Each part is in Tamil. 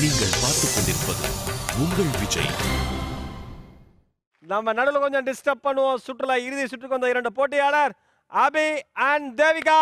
நீங்கள் பார்த்துக் கொண்டிருப்பது உங்கள் விஜய் நம்ம நடுவில் கொஞ்சம் டிஸ்டர்ப் பண்ணுவோம் சுற்றுலா இறுதி சுற்றுக்கு வந்த இரண்டு போட்டியாளர் அபி அண்ட் தேவிகா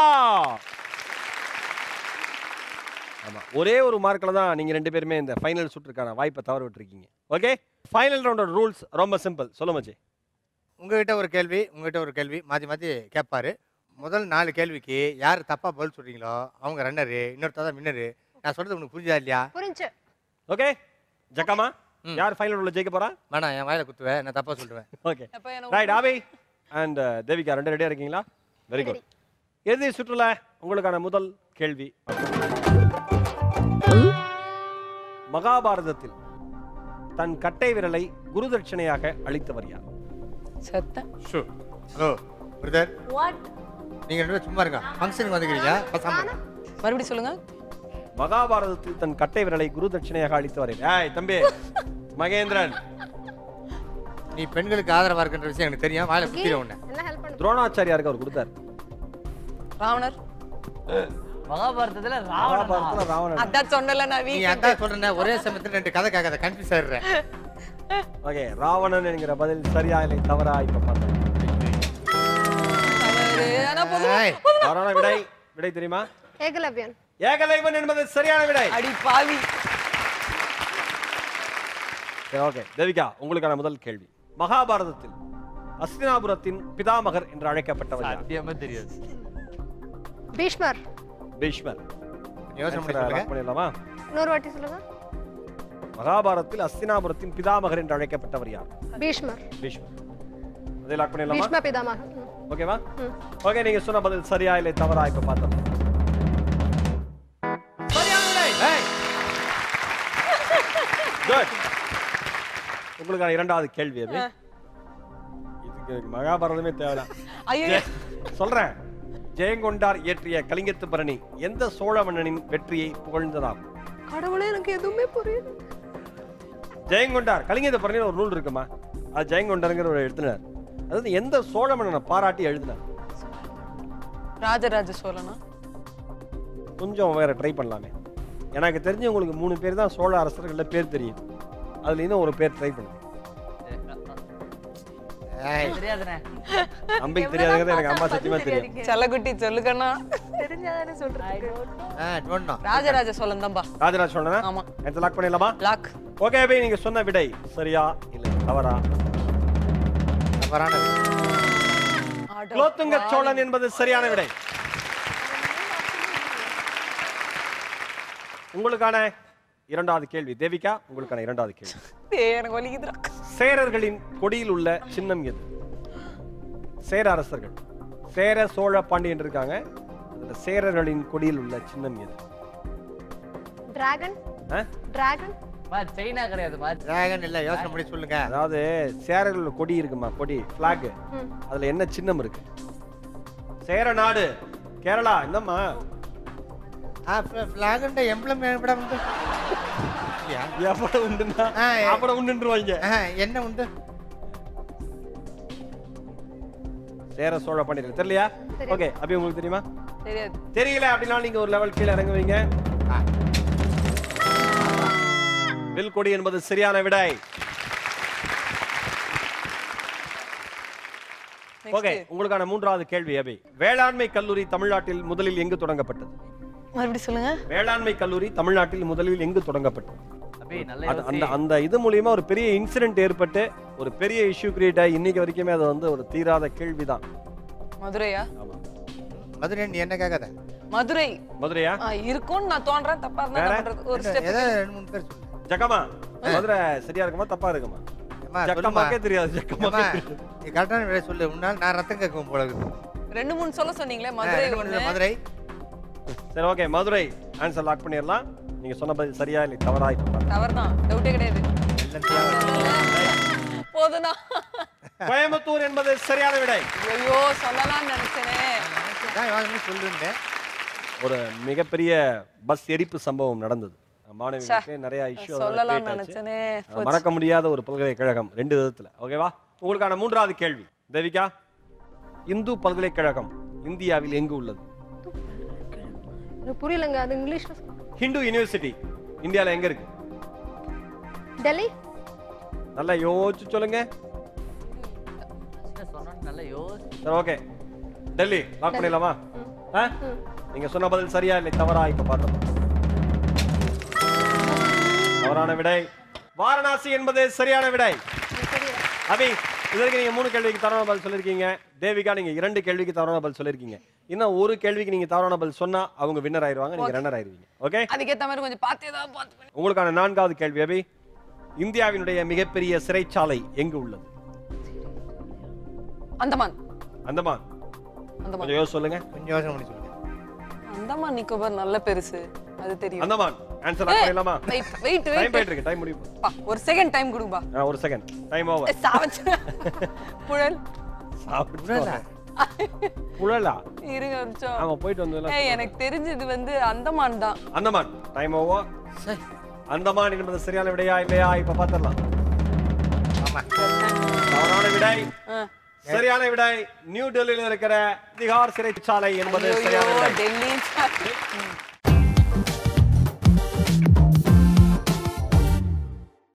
ஆமா ஒரே ஒரு மார்க்கில் தான் நீங்க ரெண்டு பேருமே இந்த ஃபைனல் சுற்றுக்கான வாய்ப்பை தவற விட்டுருக்கீங்க ஓகே ஃபைனல் ரவுண்டோட ரூல்ஸ் ரொம்ப சிம்பிள் சொல்ல மச்சி உங்ககிட்ட ஒரு கேள்வி உங்ககிட்ட ஒரு கேள்வி மாற்றி மாற்றி கேட்பாரு முதல் நாலு கேள்விக்கு யார் தப்பாக பதில் சொல்றீங்களோ அவங்க ரன்னரு இன்னொருத்தர் தான் வின்னரு நான் சொல்றது உனக்கு புரிஞ்சா இல்லையா புரிஞ்சு ஓகே ஜக்கமா ம். யார் ஃபைனல் உள்ள ஜெயிக்க போறா வேணாம் என் வாயில குத்துவேன் நான் தப்பாக சொல்லுவேன் okay right Abhi and Devika ரெண்டு ரெடியா இருக்கீங்களா வெரி குட் இறுதி சுற்றுலா உங்களுக்கான முதல் கேள்வி மகாபாரதத்தில் தன் கட்டை விரலை குருதட்சணையாக அளித்தவர் யார் செத்தேன் ஹலோ பிரதர் வாட் நீங்கள் ரெண்டு பேரும் சும்மா இருங்க ஃபங்க்ஷனுக்கு வந்துக்கிறீங்க பசாம இருங்க. மறுபடியும் சொல்லுங்க மகாபாரதத்தில் தன் கட்டை விரலை குருதட்சணையாக அளித்தவர் யார்? ஏய் தம்பி மகேந்திரன் நீ பெண்களுக்கு ஆதரவா இருக்கின்ற விஷயம் எனக்கு தெரியும் வாயில குத்திர உன்னை என்ன ஹெல்ப் பண்ணு துரோணாச்சாரியாருக்கு அவர் கொடுத்தார் ராவணர் மகாபாரதத்துல ராவணன் மகாபாரதத்துல ராவணன் அதான் சொன்னல நான் நீ வீக் அதான் சொல்றேன் ஒரே சமயத்துல ரெண்டு கதை கேட்காத கன்ஃபியூஸ் ஆயிடுறேன் ஓகே ராவணன் என்கிற பதில் சரியா இல்லை தவறா இப்ப பார்த்தேன் ஆனா போதும் ஏய், தவறான விடை விடை தெரியுமா ஏகலவ்யன் ஏகலைவன் என்பது சரியான விடை அடி பாவி ஓகே தேவிகா உங்களுக்கான முதல் கேள்வி மகாபாரதத்தில் அஸ்தினாபுரத்தின் பிதாமகர் என்று அழைக்கப்பட்டவர் யார்? சத்தியமா தெரியாது பீஷ்மர் பீஷ்மர் யோசனை பண்ணி Answer சொல்லுங்க lock பண்ணிடலாமா இன்னொரு வாட்டி சொல்லுங்க மகாபாரதத்தில் அஸ்தினாபுரத்தின் பிதாமகர் என்று அழைக்கப்பட்டவர் யார் பீஷ்மர் பீஷ்மர் அதை லாக் பண்ணிடலாமா பீஷ்ம பிதாமகன் ம். ஓகேவா ம். ஓகே நீங்க சொன்ன பதில் சரியா இல்லை தவறா இப்ப பார்த்தோம் சரியான விடை குட் உங்களுக்கான இரண்டாவது கேள்வி அது இதுக்கு மகாபாரதமே தேவையில்ல ஐயோ சொல்றேன் ஜெயங்கொண்டார் இயற்றிய கலிங்கத்து பரணி எந்த சோழ மன்னனின் வெற்றியை புகழ்ந்ததாகும் கடவுளே எனக்கு எதுவுமே புரியல ஜெயங்கொண்டார் கலிங்கத்து பரணியில் ஒரு நூல் இருக்குமா அது ஜெயங்கொண்டாருங்கிற ஒரு எழுதினார் அதாவது எந்த சோழ மன்னனை பாராட்டி எழுதினார் ராஜராஜ சோழனா கொஞ்சம் வேற ட்ரை பண்ணலாமே எனக்கு தெரிஞ்சு உங்களுக்கு மூணு பேர் தான் சோழ அரசர்கள்ல பேர் தெரியும் அதுல இன்னும் ஒரு பேர் ட்ரை பண்ணுங்க ஏய், தெரியாதுண்ணே நம்பிக்கை தெரியாதுங்கிறது எனக்கு அம்மா சத்தியமா தெரியும் செல்லகுட்டி சொல்லுக்கண்ணா தெரிஞ்சாதானே சொல்றதுக்கு ஆ, don't know. ராஜராஜ சோழன் தான்பா ராஜராஜ் சொன்னா ஆமா எடுத்து லாக் பண்ணிடலாமா லாக் ஓகே அபி நீங்க சொன்ன விடை சரியா இல்லை தவறா தவறானது. குலோத்துங்க சோழன் என்பது சரியான விடை உங்களுக்கான இரண்டாவது கேள்வி தேவிகா உங்களுக்கான இரண்டாவது கேள்வி ஏய், எனக்கு வலிக்குதுடா சேரர்களின் கொடியில் உள்ள சின்னம் எது சேர அரசர்கள் சேர சோழ பாண்டியன் இருக்காங்க அதுல சேரர்களின் கொடியில் உள்ள சின்னம் எது டிராகன் ஆ? டிராகன் மா சைனா கிடையாது மா டிராகன் இல்ல யோசனை பண்ணி சொல்லுங்க அதாவது சேரர்களோட கொடி இருக்குமா கொடி பிளாக் ம். அதுல என்ன சின்னம் இருக்கு சேர நாடு கேரளா என்னம்மா ஃபிளாகண்ட எம்ப்ளம் எப்படி உண்டு இல்லையா எவ்வளவு உண்டுன்னா ஆ, ஏ. அப்புறம் உண்டுருவாங்க ஆ, என்ன உண்டு சேர சோழ பாண்டியர்கள் தெரியலையா தெரியும். ஓகே அப்படி உங்களுக்கு தெரியுமா தெரியாது தெரியல அப்படின்னா நீங்க ஒரு லெவல் கீழே இறங்குவீங்க ஆ. வில் கொடி என்பது சரியான விடை ஓகே உங்களுக்கான மூன்றாவது கேள்வி அபி வேளாண்மை கல்லூரி தமிழ்நாட்டில் முதலில் எங்கு தொடங்கப்பட்டது மறுபடியும் சொல்லுங்க வேளாண்மை கல்லூரி தமிழ்நாட்டில் முதலில் எங்கு தொடங்கப்பட்டது அபி நல்ல அது- அந்த யோசி. அந்த இது மூலியமா ஒரு பெரிய இன்சிடென்ட் ஏற்பட்டு ஒரு பெரிய இஷ்யூ கிரியேட் ஆகி இன்னைக்கு வரைக்குமே அது வந்து ஒரு தீராத கேள்விதான் மதுரையா ஆமா மதுரை நீ என்ன கேட்காத மதுரை மதுரையா ஆ, இருக்கும்னு நான் தோன்றேன் தப்பா இருந்தா என்ன வேற? பண்றது ஒரு என்ன, ஸ்டெப் ஏதோ ரெண்டு மூணு பேர் சொல்லு ஜக்கமா மதுரை சரியா இருக்குமா தப்பா இருக்குமா ஏம்மா, சொல்லுமா ஜக்கமாக்கே தெரியாது ஜக்கமாக்கே ஏம்மா, தெரியாது. நீ கரெக்டான விட சொல்லு உன்னால் நான் ரத்தம் கேட்கும் போல இருக்குது ரெண்டு மூணு சொல்ல சொன்னீங்களே ஆ, மதுரை ரெண்டு மூணு ஒண்ணு மதுரை சரி ஓகே மதுரை ஆன்சர் லாக் பண்ணிடலாம் நீங்க சொன்ன பதில் சரியா இல்லை தவறா இப்ப பாருங்க. தவறு தான் டவுட்டே கிடையாது போதுனா கோயம்புத்தூர் என்பது சரியான விடை ஐயோ சொல்லலாம்னு நினைச்சேனே தான் யோசனை சொல்லுன்னு ஒரு மிகப்பெரிய பஸ் எரிப்பு சம்பவம் நடந்தது மாணவிகளுக்கு நிறைய இஷ்யூ சொல்லலாம்னு நினைச்சேனே மறக்க முடியாத ஒரு பல்கலைக்கழகம் ரெண்டு விதத்துல ஓகேவா உங்களுக்கான மூன்றாவது கேள்வி தேவிகா இந்து பல்கலைக்கழகம் இந்தியாவில் எங்கு உள்ளது எனக்கு புரியலங்க அது இங்கிலீஷ்ல சொல்லுங்க. ஹிந்து யூனிவர்சிட்டி இந்தியால எங்க இருக்கு டெல்லி நல்லா யோசிச்சு சொல்லுங்க சொன்னோன்னு நல்லா யோசி சரி ஓகே டெல்லி லாக் பண்ணிடலாமா ஆ? நீங்க சொன்ன பதில் சரியா இல்லை தவறா இப்ப பார்த்தோம் தவறான விடை வாரணாசி என்பது சரியான விடை அபி இதற்கு நீங்க மூணு கேள்விக்கு தவறான பதில் சொல்லிருக்கீங்க தேவிகா நீங்க இரண்டு கேள்விக்கு தவறான பதில் சொல்லிருக்கீங்க இன்னும் ஒரு கேள்விக்கு நீங்க தவறான பதில் சொன்னா அவங்க வின்னர் ஆயிருவாங்க நீங்க ரன்னர் ஆயிருவீங்க ஓகே அதுக்கேத்த மாதிரி கொஞ்சம் பார்த்தே தான் பார்த்து பண்ணு. உங்களுக்கான நான்காவது கேள்வி அபி இந்தியாவினுடைய மிகப்பெரிய சிறைச்சாலை எங்கு உள்ளது அந்தமான் அந்தமான் அந்தமான் கொஞ்சம் யோசிச்சு சொல்லுங்க கொஞ்சம் யோசனை பண்ணி சொல்லுங்க அந்தமான் நிக்கோபார் நல்ல பெருசு அது தெரியும் அந்தமான் ஆன்சர் பண்ணிடலாமா வெயிட் வெயிட் டைம் வெயிட் போயிட்டு இருக்கு டைம் முடியும் பா ஒரு செகண்ட் டைம் கொடுப்பா ஆ, ஒரு செகண்ட் டைம் ஓவர் சாவச்சு புழல் புழலா இருங்க ஒரு நிமிஷம் ஆமா போயிட்டு வந்ததுல ஏய் எனக்கு தெரிஞ்சது வந்து அந்தமான் தான் அந்தமான் டைம் ஓவர் அந்தமான் என்பது சரியான விடையா இல்லையா இப்ப பாத்திரலாம் ஆமா தவறான விடை ஆ. சரியான விடை நியூ டெல்லியில் இருக்கிற திகார் சிறைச்சாலை என்பது ஐயோ, சரியான விடை டெல்லி